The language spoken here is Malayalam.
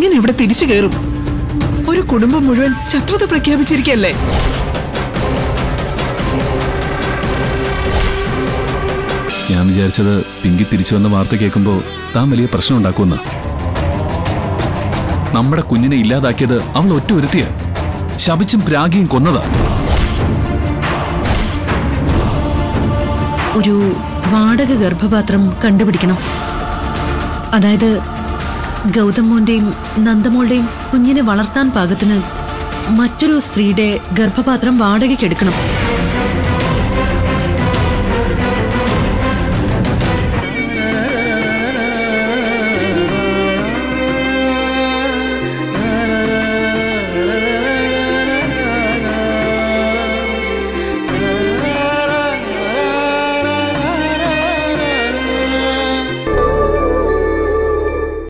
എങ്ങനെ ഇവിടെ തിരിച്ചു കയറും ഒരു കുടുംബം മുഴുവൻ ശത്രുത പ്രഖ്യാപിച്ചിരിക്കല്ലേ ഞാൻ വിചാരിച്ചത് പിങ്കി തിരിച്ചു വന്ന വാർത്ത കേൾക്കുമ്പോൾ താൻ വലിയ പ്രശ്നം ഉണ്ടാക്കുമെന്ന് നമ്മുടെ കുഞ്ഞിനെ ഇല്ലാതാക്കിയത് അവൾ ഒറ്റ ഒരുത്തിയ ശപിച്ചും പ്രാഗിയും കൊന്നതാ ഒരു വാടക ഗർഭപാത്രം കണ്ടുപിടിക്കണം അതായത് ഗൗതം മോന്റെയും നന്ദമോളുടെയും കുഞ്ഞിനെ വളർത്താൻ പാകത്തിന് മറ്റൊരു സ്ത്രീയുടെ ഗർഭപാത്രം വാടകയ്ക്ക് എടുക്കണം